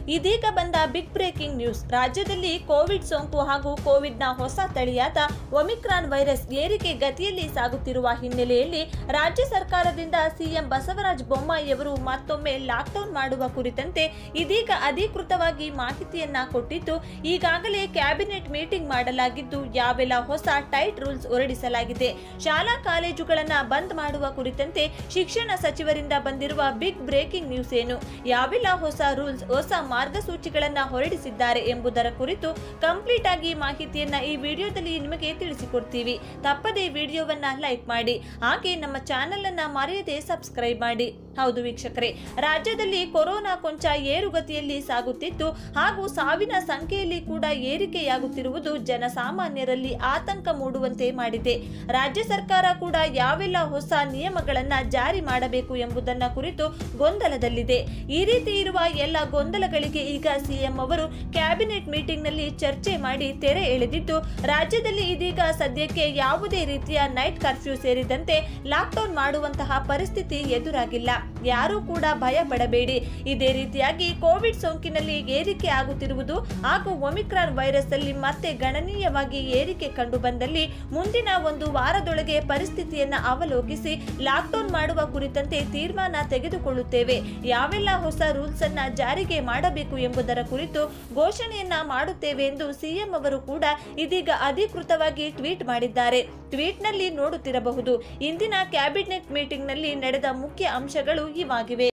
ಇದೀಗ ಬಂದ big breaking news ರಾಜ್ಯದಲ್ಲಿ ಕೋವಿಡ್ ಸೋಂಕು ಹಾಗೂ ಕೋವಿಡ್ನ ಹೊಸ ತಳಿಯಾದ ಒಮಿಕ್ರಾನ್ ವೈರಸ್ ಏರಿಕೆ ಗತಿಯಲ್ಲಿ ಸಾಗುತ್ತಿರುವ ಹಿನ್ನೆಲೆಯಲ್ಲಿ ರಾಜ್ಯ ಸರ್ಕಾರದಿಂದ ಸಿಎಂ ಬಸವರಾಜ ಬೊಮ್ಮಾಯಿಯವರು ಮತ್ತೊಮ್ಮೆ ಲಾಕ್ಡೌನ್ ಮಾಡುವ ಕುರಿತಂತೆ ಇದೀಗ ಅಧಿಕೃತವಾಗಿ ಮಾಹಿತಿಯನ್ನ ಕೊಟ್ಟಿದ್ದು ಈಗಾಗಲೇ ಕ್ಯಾಬಿನೆಟ್ ಮೀಟಿಂಗ್ ಮಾಡಲಾಗಿದ್ದು ಯಾವೆಲ್ಲ ಹೊಸ ಟೈಟ್ ರೂಲ್ಸ್ ಹೊರಡಿಸಲಾಗಿದೆ ಶಾಲಾ ಕಾಲೇಜುಗಳನ್ನ ಬಂದ್ ಮಾಡುವ ಕುರಿತಂತೆ ಶಿಕ್ಷಣ ಸಚಿವರಿಂದ ಬಂದಿರುವ ಬಿಗ್ ಬ್ರೇಕಿಂಗ್ ನ್ಯೂಸ್ ಏನು ಯಾವೆಲ್ಲ ಹೊಸ ರೂಲ್ಸ್ ಹೊಸ ಮಾರ್ಗಸೂಚಿಗಳನ್ನ ಹೊರಡಿಸಿದ್ದಾರೆ ಎಂಬುದರ ಕುರಿತು ಕಂಪ್ಲೀಟ್ ಆಗಿ ಮಾಹಿತಿಯನ್ನ ಈ ವಿಡಿಯೋದಲ್ಲಿ ನಿಮಗೆ ತಿಳಿಸಿಕೊಡ್ತೀವಿ ತಪ್ಪದೇ ವಿಡಿಯೋವನ್ನ ಲೈಕ್ ಮಾಡಿ ಹಾಗೆ ನಮ್ಮ ಚಾನೆಲ್ ಅನ್ನ ಮರೆಯದೆ ಸಬ್ಸ್ಕ್ರೈಬ್ ಮಾಡಿ ಹೌದು ವೀಕ್ಷಕರೇ ರಾಜ್ಯದಲ್ಲಿ ಕೊರೋನಾ ಕೊಂಚ ಏರುಗತಿಯಲ್ಲಿ ಸಾಗುತ್ತಿದ್ದು ಹಾಗೂ ಸಾವಿನ ಸಂಖ್ಯೆಯಲ್ಲಿ ಕೂಡ ಏರಿಕೆಯಾಗುತ್ತಿರುವುದು ಜನಸಾಮಾನ್ಯರಲ್ಲಿ ಆತಂಕ ಮೂಡುವಂತೆ ಮಾಡಿದೆ ರಾಜ್ಯ ಸರ್ಕಾರ ಕೂಡ ಯಾವೆಲ್ಲ ಹೊಸ ನಿಯಮಗಳನ್ನ ಜಾರಿ ಮಾಡಬೇಕು ಎಂಬುದನ್ನ ಕುರಿತು ಗೊಂದಲದಲ್ಲಿದೆ ಈ ರೀತಿ ಇರುವ ಎಲ್ಲ ಗೊಂದಲಗಳಿಗೆ ಈಗ ಸಿಎಂ ಅವರು ಕ್ಯಾಬಿನೆಟ್ ಮೀಟಿಂಗ್ನಲ್ಲಿ ಚರ್ಚೆ ಮಾಡಿ ತೆರೆ ಎಳೆದಿದ್ದು ರಾಜ್ಯದಲ್ಲಿ ಇದೀಗ ಸದ್ಯಕ್ಕೆ ಯಾವುದೇ ರೀತಿಯ ನೈಟ್ ಕರ್ಫ್ಯೂ ಸೇರಿದಂತೆ ಲಾಕ್ಡೌನ್ ಮಾಡುವಂತಹ ಪರಿಸ್ಥಿತಿ ಎದುರಾಗಿಲ್ಲ ಯಾರೂ ಕೂಡ ಭಯ ಪಡಬೇಡಿ ಇದೇ ರೀತಿಯಾಗಿ ಕೋವಿಡ್ ಸೋಂಕಿನಲ್ಲಿ ಏರಿಕೆ ಆಗುತ್ತಿರುವುದು ಹಾಗೂ ಒಮಿಕ್ರಾನ್ ವೈರಸ್ ಅಲ್ಲಿ ಮತ್ತೆ ಗಣನೀಯವಾಗಿ ಏರಿಕೆ ಕಂಡು ಬಂದಲ್ಲಿ ಮುಂದಿನ ಒಂದು ವಾರದೊಳಗೆ ಪರಿಸ್ಥಿತಿಯನ್ನ ಅವಲೋಕಿಸಿ ಲಾಕ್ಡೌನ್ ಮಾಡುವ ಕುರಿತಂತೆ ತೀರ್ಮಾನ ತೆಗೆದುಕೊಳ್ಳುತ್ತೇವೆ ಯಾವೆಲ್ಲ ಹೊಸ ರೂಲ್ಸ್ ಅನ್ನ ಜಾರಿಗೆ ಮಾಡಬೇಕು ಎಂಬುದರ ಕುರಿತು ಘೋಷಣೆಯನ್ನ ಮಾಡುತ್ತೇವೆ ಎಂದು ಸಿಎಂ ಅವರು ಕೂಡ ಇದೀಗ ಅಧಿಕೃತವಾಗಿ ಟ್ವೀಟ್ ಮಾಡಿದ್ದಾರೆ ಟ್ವೀಟ್ನಲ್ಲಿ ನೋಡುತ್ತಿರಬಹುದು ಇಂದಿನ ಕ್ಯಾಬಿನೆಟ್ ಮೀಟಿಂಗ್ನಲ್ಲಿ ನಡೆದ ಮುಖ್ಯ ಅಂಶಗಳು ಇವಾಗಿವೆ